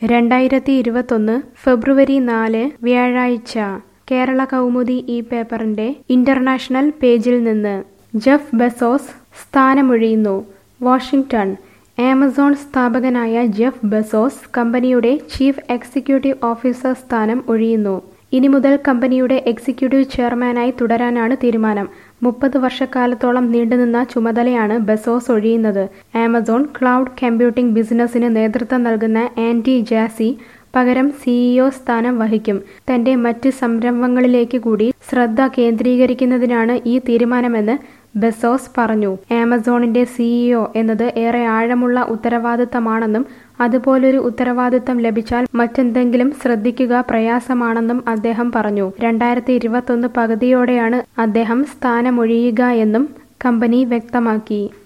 രണ്ടായിരത്തി ഇരുപത്തൊന്ന് ഫെബ്രുവരി നാല് വ്യാഴാഴ്ച കേരള കൗമുദി ഈ പേപ്പറിന്റെ ഇന്റർനാഷണൽ പേജിൽ നിന്ന് ജെഫ് ബെസോസ് സ്ഥാനമൊഴിയുന്നു വാഷിംഗ്ടൺ ആമസോൺ സ്ഥാപകനായ ജെഫ് ബെസോസ് കമ്പനിയുടെ ചീഫ് എക്സിക്യൂട്ടീവ് ഓഫീസർ സ്ഥാനം ഒഴിയുന്നു ഇനി മുതൽ കമ്പനിയുടെ എക്സിക്യൂട്ടീവ് ചെയർമാനായി തുടരാനാണ് തീരുമാനം മുപ്പത് വർഷക്കാലത്തോളം നീണ്ടുനിന്ന ചുമതലയാണ് ബെസോസ് ഒഴിയുന്നത് ആമസോൺ ക്ലൗഡ് കമ്പ്യൂട്ടിംഗ് ബിസിനസ്സിന് നേതൃത്വം നൽകുന്ന ആൻഡി ജാസി പകരം സിഇഒ സ്ഥാനം വഹിക്കും തന്റെ മറ്റ് സംരംഭങ്ങളിലേക്ക് കൂടി ശ്രദ്ധ കേന്ദ്രീകരിക്കുന്നതിനാണ് ഈ തീരുമാനമെന്ന് ബെസോസ് പറഞ്ഞു ആമസോണിന്റെ സിഇഒ എന്നത് ഏറെ ആഴമുള്ള ഉത്തരവാദിത്തമാണെന്നും അതുപോലൊരു ഉത്തരവാദിത്തം ലഭിച്ചാൽ മറ്റെന്തെങ്കിലും ശ്രദ്ധിക്കുക പ്രയാസമാണെന്നും അദ്ദേഹം പറഞ്ഞു രണ്ടായിരത്തി ഇരുപത്തൊന്ന് പകുതിയോടെയാണ് അദ്ദേഹം സ്ഥാനമൊഴിയുക എന്നും കമ്പനി വ്യക്തമാക്കി